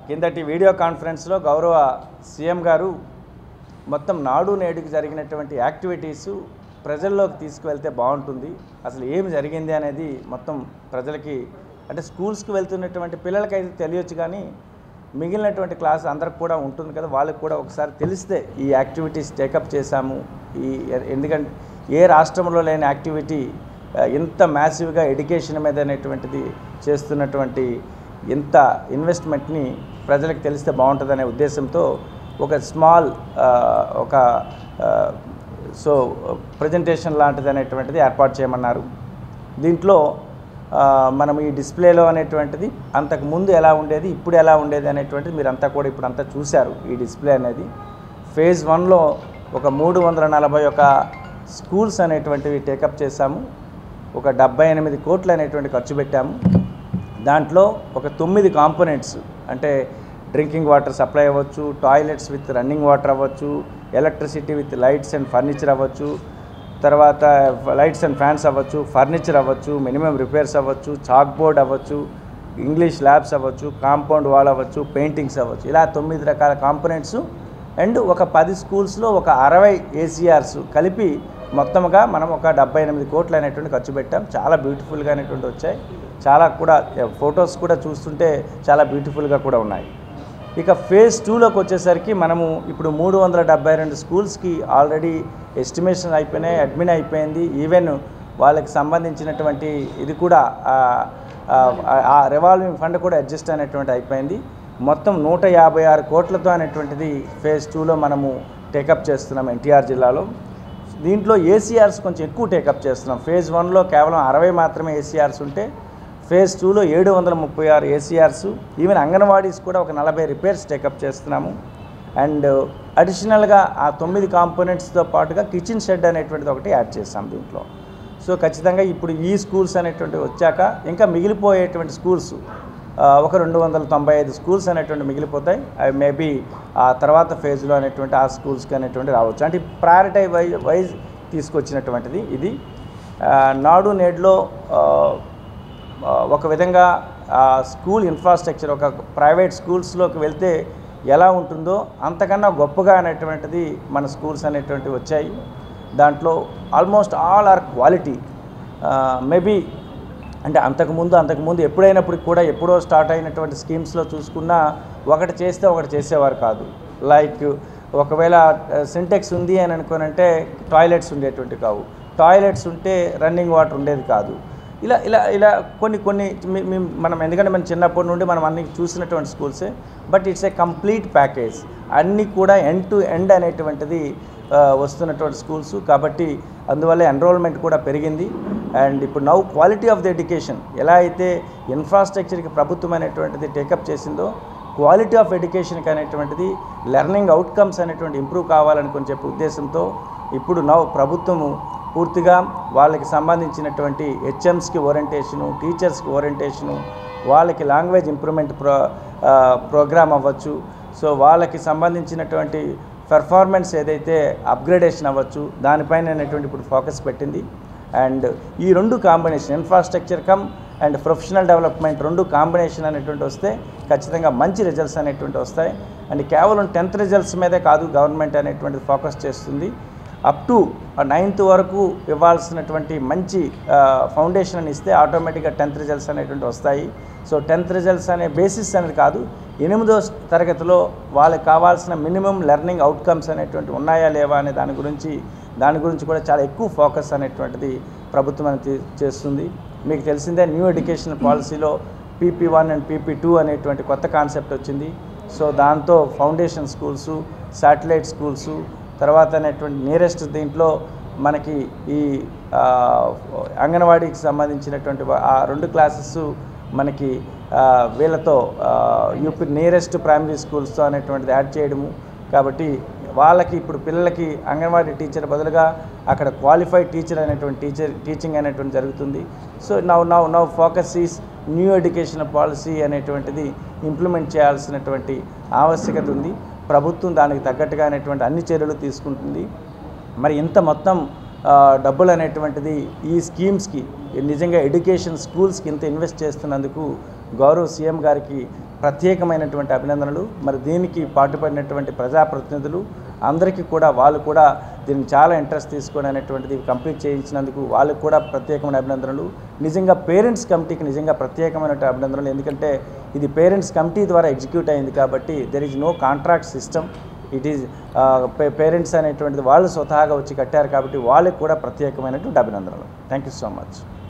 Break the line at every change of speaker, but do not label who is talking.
కిందటి వీడియో కాన్ఫరెన్స్లో గౌరవ సీఎం గారు మొత్తం నాడు నేడుకి జరిగినటువంటి యాక్టివిటీసు ప్రజల్లోకి తీసుకువెళ్తే బాగుంటుంది అసలు ఏమి జరిగింది అనేది మొత్తం ప్రజలకి అంటే స్కూల్స్కి వెళ్తున్నటువంటి పిల్లలకైతే తెలియచ్చు కానీ మిగిలినటువంటి క్లాస్ అందరికి కూడా ఉంటుంది కదా వాళ్ళకి కూడా ఒకసారి తెలిస్తే ఈ యాక్టివిటీస్ టేకప్ చేశాము ఈ ఎందుకంటే ఏ రాష్ట్రంలో లేని యాక్టివిటీ ఆ, ఇంత మ్యాసివ్గా ఎడ్యుకేషన్ మీద అనేటువంటిది చేస్తున్నటువంటి ఇంత ఇన్వెస్ట్మెంట్ని ప్రజలకు తెలిస్తే బాగుంటుందనే ఉద్దేశంతో ఒక స్మాల్ ఆ, ఒక ఆ, సో ప్రజెంటేషన్ లాంటిది అనేటువంటిది ఏర్పాటు చేయమన్నారు దీంట్లో ఆ, మనం ఈ డిస్ప్లేలో అనేటువంటిది అంతకు ముందు ఎలా ఉండేది ఇప్పుడు ఎలా ఉండేది అనేటువంటిది మీరంతా కూడా ఇప్పుడు అంతా చూశారు ఈ డిస్ప్లే అనేది ఫేజ్ వన్లో ఒక మూడు వందల నలభై ఒక స్కూల్స్ అనేటువంటివి టేకప్ చేశాము ఒక డెబ్బై ఎనిమిది కోట్లు అనేటువంటి ఖర్చు పెట్టాము దాంట్లో ఒక తొమ్మిది కాంపోనెంట్స్ అంటే డ్రింకింగ్ వాటర్ సప్లై అవ్వచ్చు టాయిలెట్స్ విత్ రన్నింగ్ వాటర్ అవ్వచ్చు electricity with lights and furniture అవ్వచ్చు తర్వాత లైట్స్ అండ్ ఫ్యాన్స్ అవ్వచ్చు ఫర్నిచర్ అవ్వచ్చు మినిమం రిపేర్స్ అవ్వచ్చు చాక్ బోర్డ్ అవ్వచ్చు ఇంగ్లీష్ ల్యాబ్స్ అవ్వచ్చు కాంపౌండ్ వాల్ అవ్వచ్చు పెయింటింగ్స్ అవ్వచ్చు ఇలా తొమ్మిది రకాల కాంపోనెంట్స్ అండ్ ఒక పది స్కూల్స్లో ఒక అరవై ఏసీఆర్స్ కలిపి మొత్తంగా మనం ఒక డెబ్బై ఎనిమిది కోట్లు అనేటువంటి ఖర్చు పెట్టాం చాలా బ్యూటిఫుల్గా అనేటువంటి వచ్చాయి చాలా కూడా ఫొటోస్ కూడా చూస్తుంటే చాలా బ్యూటిఫుల్గా కూడా ఉన్నాయి ఇక ఫేజ్ టూలోకి వచ్చేసరికి మనము ఇప్పుడు మూడు వందల డెబ్బై రెండు స్కూల్స్కి ఆల్రెడీ ఎస్టిమేషన్ అయిపోయినాయి అడ్మిన్ అయిపోయింది ఈవెన్ వాళ్ళకి సంబంధించినటువంటి ఇది కూడా ఆ, ఆ, ఆ రివాల్వింగ్ ఫండ్ కూడా అడ్జస్ట్ అనేటువంటి అయిపోయింది మొత్తం నూట యాభై ఆరు కోట్లతో అనేటువంటిది ఫేజ్ టూలో మనము టేకప్ చేస్తున్నాం ఎన్టీఆర్ జిల్లాలో దీంట్లో ఏసీఆర్స్ కొంచెం ఎక్కువ టేకప్ చేస్తున్నాం ఫేజ్ వన్లో కేవలం అరవై మాత్రమే ఏసీఆర్స్ ఉంటే ఫేజ్ టూలో ఏడు వందల ముప్పై ఆరు ఏసీఆర్స్ ఈవెన్ అంగన్వాడీస్ కూడా ఒక నలభై రిపేర్స్ టేకప్ చేస్తున్నాము అండ్ అడిషనల్గా ఆ తొమ్మిది కాంపోనెంట్స్తో పాటుగా కిచెన్ షెడ్ అనేటువంటిది ఒకటి యాడ్ చేస్తాం దీంట్లో సో ఖచ్చితంగా ఇప్పుడు ఈ స్కూల్స్ అనేటువంటివి వచ్చాక ఇంకా మిగిలిపోయేటువంటి స్కూల్స్ ఆ, ఒక రెండు వందల తొంభై ఐదు స్కూల్స్ అనేటువంటి మిగిలిపోతాయి అవి మేబీ ఆ తర్వాత ఫేజ్లో అనేటువంటి ఆ స్కూల్స్కి అనేటువంటి రావచ్చు అంటే ప్రయారిటీ వై వైజ్ తీసుకొచ్చినటువంటిది ఇది ఆ, నాడు నేడులో ఆ, ఆ, ఒక విధంగా ఆ స్కూల్ ఇన్ఫ్రాస్ట్రక్చర్ ఒక ప్రైవేట్ స్కూల్స్లోకి వెళ్తే ఎలా ఉంటుందో అంతకన్నా గొప్పగా అనేటువంటిది మన స్కూల్స్ అనేటువంటివి వచ్చాయి దాంట్లో almost all are quality maybe అంటే అంతకుముందు అంతకుముందు ఎప్పుడైనప్పటికి కూడా ఎప్పుడో స్టార్ట్ అయినటువంటి స్కీమ్స్లో చూసుకున్నా ఒకటి చేస్తే ఒకటి చేసేవారు కాదు లైక్ ఒకవేళ సింటెక్స్ ఉంది అని అనుకోనంటే టాయిలెట్స్ ఉండేటువంటి కావు టాయిలెట్స్ ఉంటే రన్నింగ్ వాటర్ ఉండేది కాదు ఇలా ఇలా ఇలా కొన్ని కొన్ని మీ- మీ- మనం ఎందుకంటే మనం చిన్నప్పటి నుండి మనం అన్ని చూసినటువంటి స్కూల్సే but it's a complete package అన్నీ కూడా ఎండ్ టు ఎండ్ అనేటువంటిది ఆ, వస్తున్నటువంటి స్కూల్స్ కాబట్టి అందువల్ల ఎన్రోల్మెంట్ కూడా పెరిగింది అండ్ ఇప్పుడు now quality of the education ఎలా అయితే ఇన్ఫ్రాస్ట్రక్చర్కి ప్రభుత్వం అనేటువంటిది టేకప్ చేసిందో క్వాలిటీ ఆఫ్ ఎడ్యుకేషన్కి అనేటువంటిది లెర్నింగ్ అవుట్కమ్స్ అనేటువంటి ఇంప్రూవ్ కావాలనుకుని చెప్పే ఉద్దేశంతో ఇప్పుడు నవ్ ప్రభుత్వము పూర్తిగా వాళ్ళకి సంబంధించినటువంటి హెచ్ఎమ్స్కి ఓరియంటేషను టీచర్స్కి ఓరియంటేషను వాళ్ళకి లాంగ్వేజ్ ఇంప్రూవ్మెంట్ ప్రో ప్రోగ్రామ్ అవ్వచ్చు సో వాళ్ళకి సంబంధించినటువంటి పెర్ఫార్మెన్స్ ఏదైతే అప్గ్రేడేషన్ అవ్వచ్చు దానిపైన అనేటువంటి ఇప్పుడు ఫోకస్ పెట్టింది అండ్ ఈ రెండు combination infrastructure come and professional development రెండు కాంబినేషన్ అనేటువంటి వస్తే ఖచ్చితంగా మంచి రిజల్ట్స్ అనేటువంటి వస్తాయి అండ్ కేవలం టెన్త్ రిజల్ట్స్ మీదే కాదు గవర్నమెంట్ అనేటువంటిది ఫోకస్ చేస్తుంది అప్ టు నైన్త్ వరకు ఇవ్వాల్సినటువంటి మంచి ఫౌండేషన్ అని ఇస్తే ఆటోమేటిక్గా టెన్త్ రిజల్ట్స్ అనేటువంటి వస్తాయి సో టెన్త్ రిజల్ట్స్ అనే బేసిస్ అనేది కాదు ఎనిమిదో తరగతిలో వాళ్ళకి కావాల్సిన మినిమం లెర్నింగ్ అవుట్కమ్స్ అనేటువంటి ఉన్నాయా లేవా అనే దాని గురించి దాని గురించి కూడా చాలా ఎక్కువ ఫోకస్ అనేటువంటిది ప్రభుత్వం అనేది చేస్తుంది మీకు తెలిసిందే న్యూ ఎడ్యుకేషన్ పాలసీలో PP one and PP two అనేటువంటి కొత్త కాన్సెప్ట్ వచ్చింది సో దాంతో ఫౌండేషన్ స్కూల్సు శాటిలైట్ స్కూల్సు తర్వాత అనేటువంటి నియరెస్ట్ దీంట్లో మనకి ఈ ఆ, అంగన్వాడీకి సంబంధించినటువంటి వా- ఆ రెండు క్లాసెస్ మనకి ఆ, వీళ్ళతో యూపీ నియరెస్ట్ ప్రైమరీ స్కూల్స్తో అనేటువంటిది యాడ్ చేయడము కాబట్టి వాళ్ళకి ఇప్పుడు పిల్లలకి అంగన్వాడీ టీచర్ బదులుగా అక్కడ క్వాలిఫైడ్ టీచర్ అనేటువంటి టీచర్ టీచింగ్ అనేటువంటి జరుగుతుంది so now now now focus is new education policy అనేటువంటిది ఇంప్లిమెంట్ చేయాల్సినటువంటి ఆవశ్యకత ఉంది ప్రభుత్వం దానికి తగ్గట్టుగా అనేటువంటి అన్ని చర్యలు తీసుకుంటుంది మరి ఇంత మొత్తం ఆ, డబ్బులు అనేటువంటిది ఈ స్కీమ్స్కి నిజంగా ఎడ్యుకేషన్ స్కూల్స్కి ఇంత ఇన్వెస్ట్ చేస్తున్నందుకు గౌరవ సీఎం గారికి ప్రత్యేకమైనటువంటి అభినందనలు మరి దీనికి పాటుపడినటువంటి ప్రజాప్రతినిధులు అందరికీ కూడా వాళ్ళు కూడా దీనికి చాలా ఇంట్రెస్ట్ తీసుకొని అనేటువంటిది కంప్లీట్ చేయించినందుకు వాళ్ళకి కూడా ప్రత్యేకమైన అభినందనలు నిజంగా పేరెంట్స్ కమిటీకి నిజంగా ప్రత్యేకమైన అభినందనలు ఎందుకంటే ఇది పేరెంట్స్ కమిటీ ద్వారా ఎగ్జిక్యూట్ అయింది కాబట్టి there is no contract system it is parents అనేటువంటిది వాళ్ళు స్వతహాగా వచ్చి కట్టారు కాబట్టి వాళ్ళకి కూడా ప్రత్యేకమైనటువంటి అభినందనలు థ్యాంక్ యూ సో మచ్